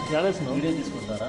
video తీసుకుంటారా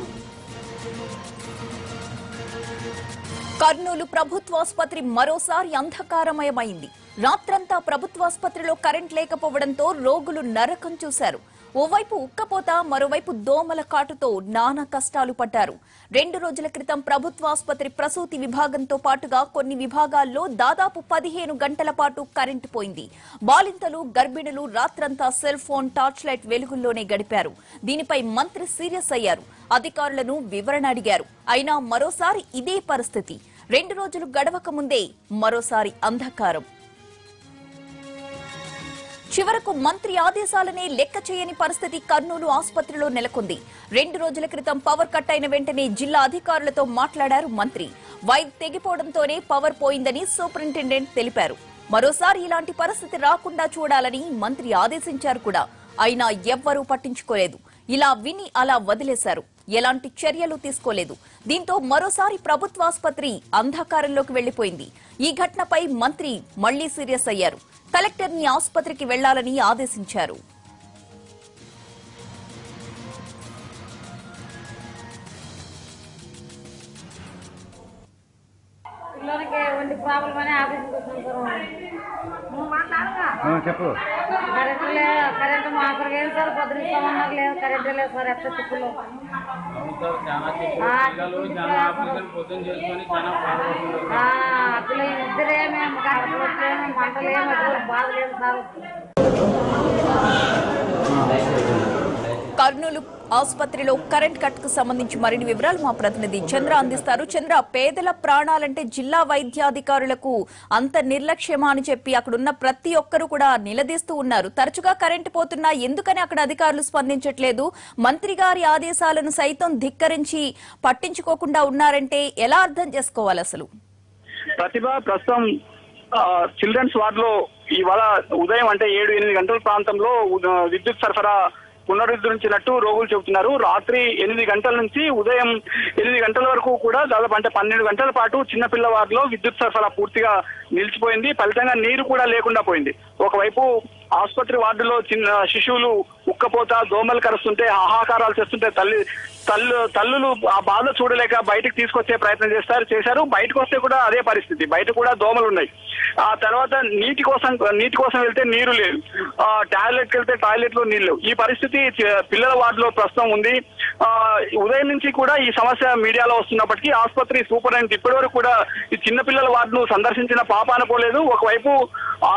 కర్నూలు ప్రభుత్వాసుపత్రి మరోసారి అంధకారమయమైంది రాత్రంతా ప్రభుత్వాసుపత్రిలో కరెంట్ లేకపోవడంతో రోగులు నరకం చూశారు ఓవైపు ఉక్కపోత మరోవైపు దోమల కాటుతో నానా కష్టాలు పడ్డారు రెండు రోజుల క్రితం ప్రభుత్వాసుపత్రి ప్రసూతి విభాగంతో పాటుగా కొన్ని విభాగాల్లో దాదాపు పదిహేను గంటల పాటు కరెంటు పోయింది బాలింతలు గర్భిణులు రాత్రంతా సెల్ ఫోన్ టార్చ్ లైట్ వెలుగుల్లోనే గడిపారు దీనిపై మంత్రి సీరియస్ అయ్యారు అధికారులను వివరణ అడిగారు అయినా మరోసారి ఇదే పరిస్థితి రెండు రోజులు గడవక ముందే మరోసారి అంధకారం చివరకు మంత్రి ఆదేశాలనే లెక్క చేయని పరిస్థితి కర్నూలు ఆసుపత్రిలో నెలకొంది రెండు రోజుల క్రితం పవర్ కట్ అయిన వెంటనే జిల్లా అధికారులతో మాట్లాడారు మంత్రి వైర్ తెగిపోవడంతోనే పవర్ పోయిందని సూపరింటెండెంట్ తెలిపారు మరోసారి ఇలాంటి పరిస్థితి రాకుండా చూడాలని మంత్రి ఆదేశించారు కూడా అయినా ఎవ్వరూ పట్టించుకోలేదు ఇలా విని అలా వదిలేశారు ఎలాంటి చర్యలు తీసుకోలేదు దీంతో మరోసారి ప్రభుత్వాసుపత్రి అంధకారంలోకి వెళ్లిపోయింది ఈ ఘటనపై మంత్రి మళ్లీ సీరియస్ అయ్యారు కలెక్టర్ ని ఆసుపత్రికి వెళ్లాలని ఆదేశించారు పిల్లలకి ఒంటి ప్రాబ్లం అని ఆఫీస్కి వచ్చాం సార్ నువ్వు మాట్లాడగా చెప్పు కరెంట్ లేదు కరెంట్ మా అక్కడికి ఏం సార్ పొద్దునిస్తామన్నారు లేదు కరెంట్ లేదు సార్ ఎట్లా తిప్పులు అవును సార్ చాలా చెప్పు ఆ, పిల్లలు చాలా ఆపరేషన్ పొద్దున్న చేసుకొని చాలా బాధపడుతున్నారు ఆ, అసలు ఈ ఇద్దరే మేము కట్టలేము మంటలేము ఎటువంటి బాధ లేదు సార్ కర్నూలు ఆసుపత్రిలో కరెంట్ కట్ కు సంబంధించి మరిన్ని వివరాలు మా ప్రతినిధి చంద్ర అందిస్తారు చంద్ర పేదల ప్రాణాలంటే జిల్లా వైద్యాధికారులకు అంత నిర్లక్ష్యమా అని చెప్పి అక్కడున్న ప్రతి ఒక్కరూ కూడా నిలదీస్తూ ఉన్నారు తరచుగా కరెంటు పోతున్నా ఎందుకని అక్కడ అధికారులు స్పందించట్లేదు మంత్రి గారి ఆదేశాలను సైతం ధిక్కరించి పట్టించుకోకుండా ఉన్నారంటే ఎలా అర్థం చేసుకోవాలి అసలు ప్రతిభ ప్రస్తుతం చిల్డ్రన్స్ వార్డ్ లో ఇవాళ ఉదయం అంటే ఏడు ఎనిమిది గంటల ప్రాంతంలో ఉద- విద్యుత్ సరఫరా పునరుద్ధరించినట్టు రోగులు చెబుతున్నారు రాత్రి ఎనిమిది గంటల నుంచి ఉదయం ఎనిమిది గంటల వరకు కూడా దాదాపు అంటే పన్నెండు గంటల పాటు చిన్నపిల్ల వార్డులో విద్యుత్ సరఫరా పూర్తిగా నిలిచిపోయింది ఫలితంగా నీరు కూడా లేకుండా పోయింది ఒకవైపు ఆసుపత్రి వార్డులో చిన్న శిశువులు ఉక్కపోత దోమలు కరుస్తుంటే ఆహాకారాలు చేస్తుంటే తల్లి తల్లు తల్లులు ఆ బాధ చూడలేక బయటకు తీసుకొచ్చే ప్రయత్నం చేస్తారు చేశారు బయటకు వస్తే కూడా అదే పరిస్థితి బయట కూడా దోమలు ఉన్నాయి ఆ తర్వాత నీటి కోసం నీటి కోసం వెళ్తే నీరు లేదు ఆ టాయిలెట్కి వెళ్తే టాయిలెట్ లో నీళ్ళు లేవు ఈ పరిస్థితి చి- పిల్లల వార్డులో ప్రస్తుతం ఉంది ఆ ఉదయం నుంచి కూడా ఈ సమస్య మీడియాలో వస్తున్నప్పటికీ ఆసుపత్రి సూపరింటెండెంట్ ఇప్పటి వరకు కూడా ఈ చిన్నపిల్లల వార్డును సందర్శించిన పాపాన పోలేదు ఒకవైపు ఆ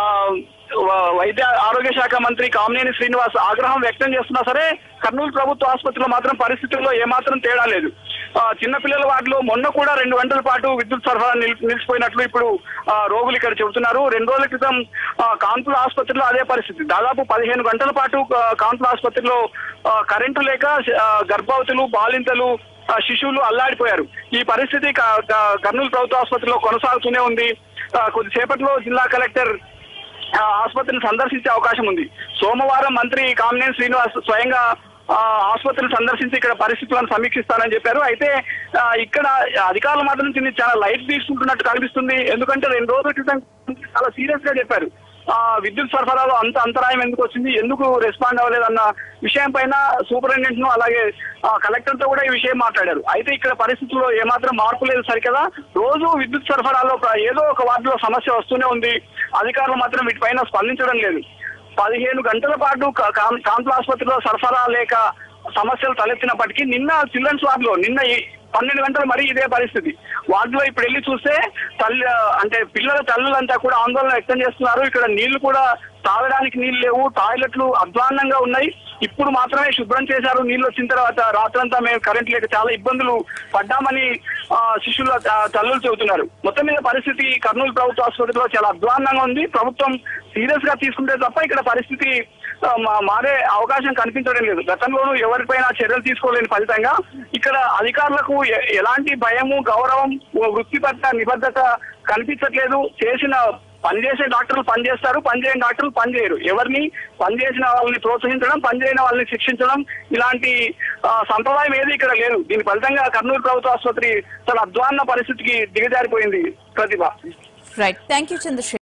వ- వైద్య ఆరోగ్య శాఖ మంత్రి కామినేని శ్రీనివాస్ ఆగ్రహం వ్యక్తం చేస్తున్నా సరే కర్నూలు ప్రభుత్వ ఆసుపత్రిలో మాత్రం పరిస్థితుల్లో ఏమాత్రం తేడా లేదు ఆ, చిన్నపిల్లల వార్డులో మొన్న కూడా రెండు గంటల పాటు విద్యుత్ సరఫరా నిల్- నిలిచిపోయినట్లు ఇప్పుడు ఆ, రోగులు ఇక్కడ చెబుతున్నారు రెండు రోజుల క్రితం ఆ, కాన్పుల ఆసుపత్రిలో అదే పరిస్థితి దాదాపు పదిహేను గంటల పాటు ఆ, కాన్పుల ఆసుపత్రిలో ఆ, కరెంటు లేక ఆ, గర్భవతులు బాలింతలు ఆ, శిశువులు అల్లాడిపోయారు ఈ పరిస్థితి క- క- కర్నూలు ప్రభుత్వ ఆసుపత్రిలో కొనసాగుతూనే ఉంది ఆ, కొద్దిసేపట్లో జిల్లా కలెక్టర్ ఆ, ఆసుపత్రిని సందర్శించే అవకాశం ఉంది సోమవారం మంత్రి కామినేని శ్రీనివాస్ స్వయంగా ఆ, ఆసుపత్రిని సందర్శించి ఇక్కడ పరిస్థితులను సమీక్షిస్తారని చెప్పారు అయితే ఆ, ఇక్కడ అధికారులు మాత్రం దీన్ని చాలా లైట్ తీసుకుంటున్నట్టు కనిపిస్తుంది ఎందుకంటే రెండు రోజుల క్రితం చాలా సీరియస్ గా చెప్పారు ఆ, విద్యుత్ సరఫరాలో అంత అంతరాయం ఎందుకు వచ్చింది ఎందుకు రెస్పాండ్ అవ్వలేదన్న విషయం పైన సూపరింటెండెంట్ ను అలాగే ఆ, కలెక్టర్ తో కూడా ఈ విషయం మాట్లాడారు అయితే ఇక్కడ పరిస్థితుల్లో ఏమాత్రం మార్పు లేదు సరికదా రోజు విద్యుత్ సరఫరాలో ప్ర- ఏదో ఒక వార్డులో సమస్య వస్తూనే ఉంది అధికారులు మాత్రం వీటిపైన స్పందించడం లేదు పదిహేను గంటల పాటు కా- కాన్- కాన్పుల ఆసుపత్రిలో సరఫరా లేక సమస్యలు తలెత్తినప్పటికీ నిన్న చిల్డ్రన్స్ వార్డులో నిన్న ఈ పన్నెండు గంటలు మరీ ఇదే పరిస్థితి వార్డులో ఇప్పుడు వెళ్ళి చూస్తే తల్లి అంటే పిల్లల తల్లులంతా కూడా ఆందోళన వ్యక్తం చేస్తున్నారు ఇక్కడ నీళ్లు కూడా తాగడానికి నీళ్లు లేవు టాయిలెట్లు అధ్వాన్నంగా ఉన్నాయి ఇప్పుడు మాత్రమే శుభ్రం చేశారు నీళ్లు వచ్చిన తర్వాత రాత్రంతా మేము కరెంట్ లేక చాలా ఇబ్బందులు పడ్డామని ఆ, శిష్యుల ఆ, తల్లులు చెబుతున్నారు మొత్తం మీద పరిస్థితి కర్నూలు ప్రభుత్వ ఆసుపత్రిలో చాలా అధ్వాన్నంగా ఉంది ప్రభుత్వం సీరియస్ గా తీసుకుంటే తప్ప ఇక్కడ పరిస్థితి ఆ, మా- మారే అవకాశం కనిపించడం లేదు గతంలోనూ ఎవరిపైనా చర్యలు తీసుకోలేని ఫలితంగా ఇక్కడ అధికారులకు ఎ- ఎలాంటి భయము గౌరవం వృత్తిపరత నిబద్ధత కనిపించట్లేదు చేసిన పనిచేసే డాక్టర్లు పనిచేస్తారు పనిచేయని డాక్టర్లు పనిచేయరు ఎవరిని పనిచేసిన వాళ్ళని ప్రోత్సహించడం పనిచేయని వాళ్ళని శిక్షించడం ఇలాంటి ఆ, సంప్రదాయం ఏది ఇక్కడ లేదు దీని ఫలితంగా కర్నూలు ప్రభుత్వ ఆసుపత్రి చాలా అధ్వాన్న పరిస్థితికి దిగజారిపోయింది Pratibha right thank you Chandrasekhar